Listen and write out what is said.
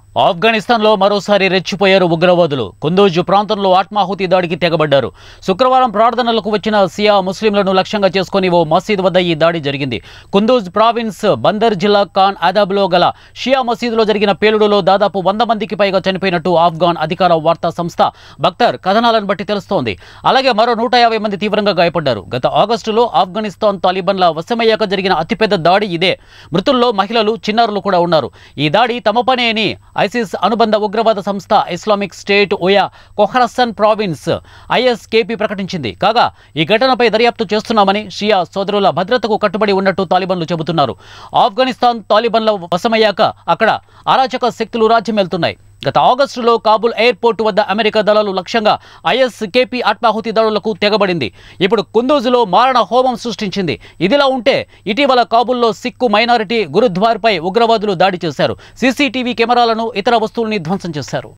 ఆఫ్ఘనిస్తాన్లో మరోసారి రెచ్చిపోయారు ఉగ్రవాదులు కుందూజ్ ప్రాంతంలో ఆత్మాహుతి దాడికి తెగబడ్డారు శుక్రవారం ప్రార్థనలకు వచ్చిన సియా ముస్లింలను లక్ష్యంగా చేసుకుని ఓ మసీద్ వద్ద ఈ దాడి జరిగింది కుందూజ్ ప్రావిన్స్ బందర్ జిల్లా ఖాన్ అదాబ్లో గల షియా మసీదులో జరిగిన పేలుడులో దాదాపు వంద మందికి పైగా చనిపోయినట్టు ఆఫ్ఘాన్ అధికార వార్తా సంస్థ బక్తర్ కథనాలను బట్టి తెలుస్తోంది అలాగే మరో నూట యాభై మంది తీవ్రంగా గాయపడ్డారు గత ఆగస్టులో ఆఫ్ఘనిస్తాన్ తాలిబాన్ల వశమయ్యాక జరిగిన అతిపెద్ద దాడి ఇదే మృతుల్లో మహిళలు చిన్నారులు కూడా ఉన్నారు ఈ దాడి తమ పనే అని ఐసిస్ అనుబంధ ఉగ్రవాద సంస్థ ఇస్లామిక్ స్టేట్ ఓయా కొహరసన్ ప్రావిన్స్ ఐఎస్కేపీ ప్రకటించింది కాగా ఈ ఘటనపై దర్యాప్తు చేస్తున్నామని షియా సోదరుల భద్రతకు కట్టుబడి ఉన్నట్టు తాలిబాన్లు చెబుతున్నారు ఆఫ్ఘనిస్తాన్ తాలిబాన్ల వశమయ్యాక అక్కడ అరాచక శక్తులు రాజ్యమేలుతున్నాయి గత ఆగస్టులో కాబుల్ ఎయిర్పోర్టు వద్ద అమెరికా దళాలు లక్ష్యంగా ఐఎస్కేపీ ఆత్మాహుతి దాడులకు తెగబడింది ఇప్పుడు కుందూజులో మారణ హోమం సృష్టించింది ఇదిలా ఉంటే ఇటీవల కాబుల్లో సిక్కు మైనారిటీ గురుద్వార్పై ఉగ్రవాదులు దాడి చేశారు సీసీటీవీ కెమెరాలను ఇతర వస్తువుల్ని ధ్వంసం చేశారు